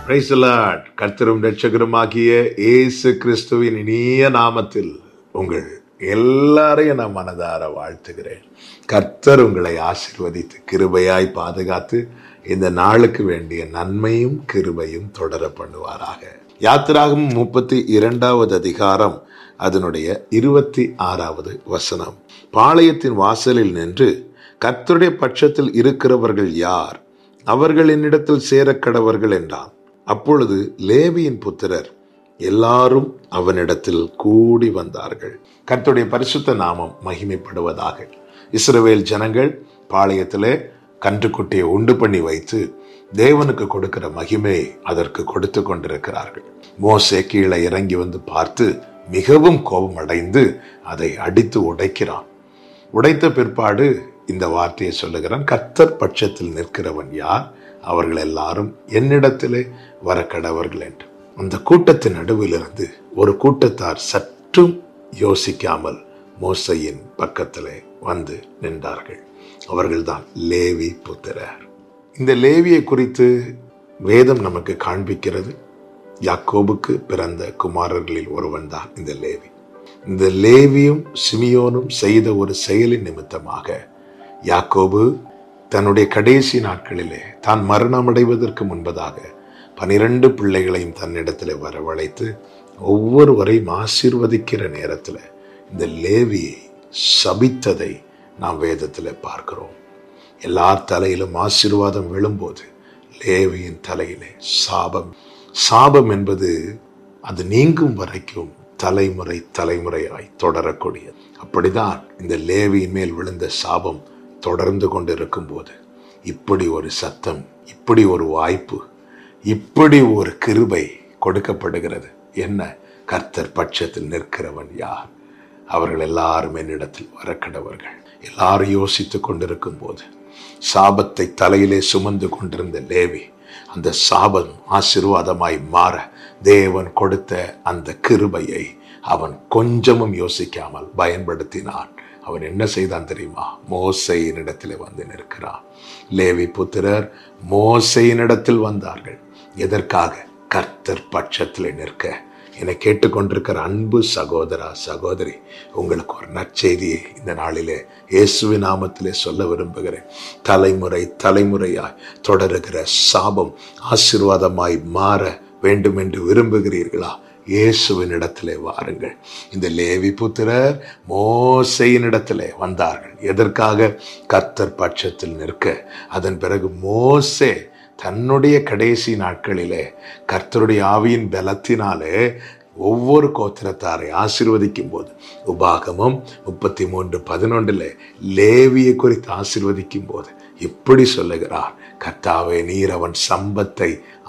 Praise the Lord. கர்த்தரும் ரட்சகருமாகிய இயேசு கிறிஸ்துவின் இனிய நாமத்தில் உங்கள் எல்லாரையும் நான் மனதார வாழ்த்துகிறேன் கர்த்தர் உங்களை ஆசிர்வதித்து கிருபையாய் பாதுகாத்து இந்த நாளுக்கு வேண்டிய நன்மையும் கிருபையும் தொடர பண்ணுவாராக யாத்திராகும் முப்பத்தி இரண்டாவது அதிகாரம் அதனுடைய இருபத்தி ஆறாவது வசனம் பாளையத்தின் வாசலில் நின்று கர்த்தருடைய பட்சத்தில் இருக்கிறவர்கள் யார் அவர்கள் என்னிடத்தில் சேரக்கடவர்கள் என்றான் அப்பொழுது லேவியின் புத்திரர் எல்லாரும் அவனிடத்தில் கூடி வந்தார்கள் கர்த்தருடைய பரிசுத்த நாமம் மகிமைப்படுவதாக இஸ்ரவேல் ஜனங்கள் பாளையத்திலே கன்றுக்குட்டியை உண்டு பண்ணி வைத்து தேவனுக்கு கொடுக்கிற மகிமை அதற்கு கொடுத்து கொண்டிருக்கிறார்கள் மோசே கீழே இறங்கி வந்து பார்த்து மிகவும் கோபம் அடைந்து அதை அடித்து உடைக்கிறான் உடைத்த பிற்பாடு இந்த வார்த்தையை சொல்லுகிறான் கர்த்தர் பட்சத்தில் நிற்கிறவன் யார் அவர்கள் எல்லாரும் என்னிடத்திலே வரக்கடவர்கள் என்று அந்த கூட்டத்தின் நடுவிலிருந்து ஒரு கூட்டத்தார் சற்றும் யோசிக்காமல் மோசையின் பக்கத்திலே வந்து நின்றார்கள் அவர்கள்தான் லேவி புத்திரர் இந்த லேவியை குறித்து வேதம் நமக்கு காண்பிக்கிறது யாக்கோபுக்கு பிறந்த குமாரர்களில் ஒருவன் தான் இந்த லேவி இந்த லேவியும் சிமியோனும் செய்த ஒரு செயலின் நிமித்தமாக யாக்கோபு தன்னுடைய கடைசி நாட்களிலே தான் மரணமடைவதற்கு முன்பதாக பனிரெண்டு பிள்ளைகளையும் தன்னிடத்தில் வரவழைத்து ஒவ்வொருவரையும் ஆசீர்வதிக்கிற நேரத்தில் இந்த லேவியை சபித்ததை நாம் வேதத்தில் பார்க்கிறோம் எல்லா தலையிலும் ஆசீர்வாதம் விழும்போது லேவியின் தலையிலே சாபம் சாபம் என்பது அது நீங்கும் வரைக்கும் தலைமுறை தலைமுறையாய் தொடரக்கூடியது அப்படிதான் இந்த லேவியின் மேல் விழுந்த சாபம் தொடர்ந்து கொண்டிருக்கும் போது இப்படி ஒரு சத்தம் இப்படி ஒரு வாய்ப்பு இப்படி ஒரு கிருபை கொடுக்கப்படுகிறது என்ன கர்த்தர் பட்சத்தில் நிற்கிறவன் யார் அவர்கள் எல்லாரும் என்னிடத்தில் வரக்கடவர்கள் எல்லாரும் யோசித்துக் கொண்டிருக்கும் போது சாபத்தை தலையிலே சுமந்து கொண்டிருந்த லேவி அந்த சாபம் ஆசிர்வாதமாய் மாற தேவன் கொடுத்த அந்த கிருபையை அவன் கொஞ்சமும் யோசிக்காமல் பயன்படுத்தினான் அவன் என்ன செய்தான் தெரியுமா மோசையினிடத்தில் வந்து நிற்கிறான் லேவி புத்திரர் மோசையினிடத்தில் வந்தார்கள் எதற்காக கர்த்தர் பட்சத்தில் நிற்க என்னை கேட்டுக்கொண்டிருக்கிற அன்பு சகோதரா சகோதரி உங்களுக்கு ஒரு நற்செய்தியை இந்த நாளிலே இயேசுவி நாமத்திலே சொல்ல விரும்புகிறேன் தலைமுறை தலைமுறையாய் தொடருகிற சாபம் ஆசீர்வாதமாய் மாற வேண்டும் என்று விரும்புகிறீர்களா இயேசுவின் இடத்திலே வாருங்கள் இந்த லேவி புத்திரர் மோசையின் இடத்திலே வந்தார்கள் எதற்காக கர்த்தர் பட்சத்தில் நிற்க அதன் பிறகு மோசே தன்னுடைய கடைசி நாட்களிலே கர்த்தருடைய ஆவியின் பலத்தினாலே ஒவ்வொரு கோத்திரத்தாரை ஆசிர்வதிக்கும் போது உபாகமம் முப்பத்தி மூன்று பதினொன்றில் லேவியை குறித்து ஆசிர்வதிக்கும் போது இப்படி சொல்லுகிறார் கர்த்தாவே நீர் அவன் சம்பத்தை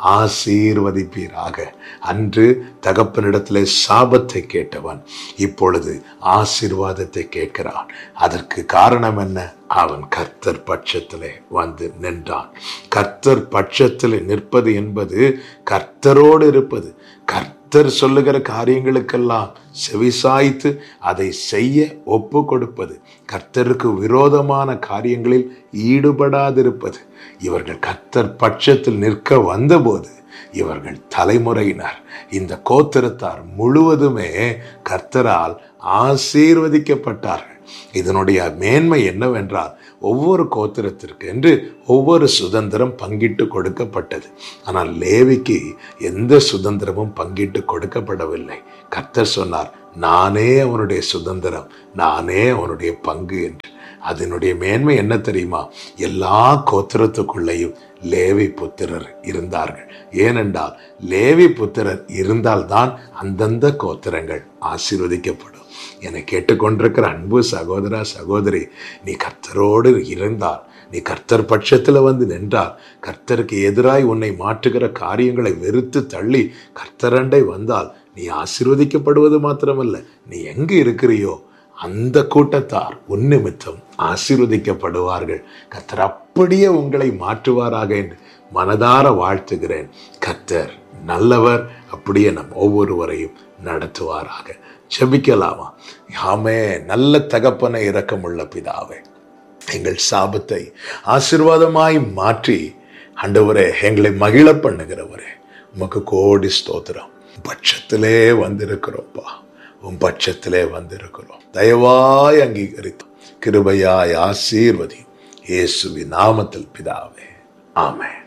ஆசீர்வதிப்பீராக அன்று தகப்பனிடத்திலே சாபத்தை கேட்டவன் இப்பொழுது ஆசீர்வாதத்தை கேட்கிறான் அதற்கு காரணம் என்ன அவன் கர்த்தர் பட்சத்திலே வந்து நின்றான் கர்த்தர் பட்சத்தில் நிற்பது என்பது கர்த்தரோடு இருப்பது கர்த்தர் சொல்லுகிற காரியங்களுக்கெல்லாம் செவிசாய்த்து அதை செய்ய ஒப்பு கொடுப்பது கர்த்தருக்கு விரோதமான காரியங்களில் ஈடுபடாதிருப்பது இவர்கள் கர்த்தர் பட்சத்தில் நிற்க வந்தபோது இவர்கள் தலைமுறையினர் இந்த கோத்திரத்தார் முழுவதுமே கர்த்தரால் ஆசீர்வதிக்கப்பட்டார்கள் இதனுடைய மேன்மை என்னவென்றால் ஒவ்வொரு கோத்திரத்திற்கு என்று ஒவ்வொரு சுதந்திரம் பங்கிட்டு கொடுக்கப்பட்டது ஆனால் லேவிக்கு எந்த சுதந்திரமும் பங்கிட்டு கொடுக்கப்படவில்லை கர்த்தர் சொன்னார் நானே அவனுடைய சுதந்திரம் நானே அவனுடைய பங்கு என்று அதனுடைய மேன்மை என்ன தெரியுமா எல்லா கோத்திரத்துக்குள்ளேயும் லேவி புத்திரர் இருந்தார்கள் ஏனென்றால் லேவி புத்திரர் இருந்தால்தான் அந்தந்த கோத்திரங்கள் ஆசீர்வதிக்கப்படும் என்னை கேட்டுக்கொண்டிருக்கிற அன்பு சகோதரா சகோதரி நீ கர்த்தரோடு இருந்தால் நீ கர்த்தர் பட்சத்தில் வந்து நின்றால் கர்த்தருக்கு எதிராய் உன்னை மாற்றுகிற காரியங்களை வெறுத்து தள்ளி கர்த்தரண்டை வந்தால் நீ ஆசீர்வதிக்கப்படுவது மாத்திரமல்ல நீ எங்கு இருக்கிறியோ அந்த கூட்டத்தார் உன் நிமித்தம் ஆசீர்வதிக்கப்படுவார்கள் கர்த்தர் அப்படியே உங்களை மாற்றுவாராக என்று மனதார வாழ்த்துகிறேன் கர்த்தர் நல்லவர் அப்படியே நம் ஒவ்வொருவரையும் நடத்துவாராக செபிக்கலாமா ஆமே நல்ல தகப்பனை இரக்கமுள்ள பிதாவே எங்கள் சாபத்தை ஆசிர்வாதமாய் மாற்றி ஆண்டவரே எங்களை மகிழ பண்ணுகிறவரே உமக்கு கோடி ஸ்தோத்திரம் பட்சத்திலே வந்திருக்கிறோம்ப்பா உன் பட்சத்திலே வந்திருக்கிறோம் தயவாய் அங்கீகரித்தோம் கிருபையாய் ஆசீர்வதி இயேசுவின் நாமத்தில் பிதாவே ஆமென்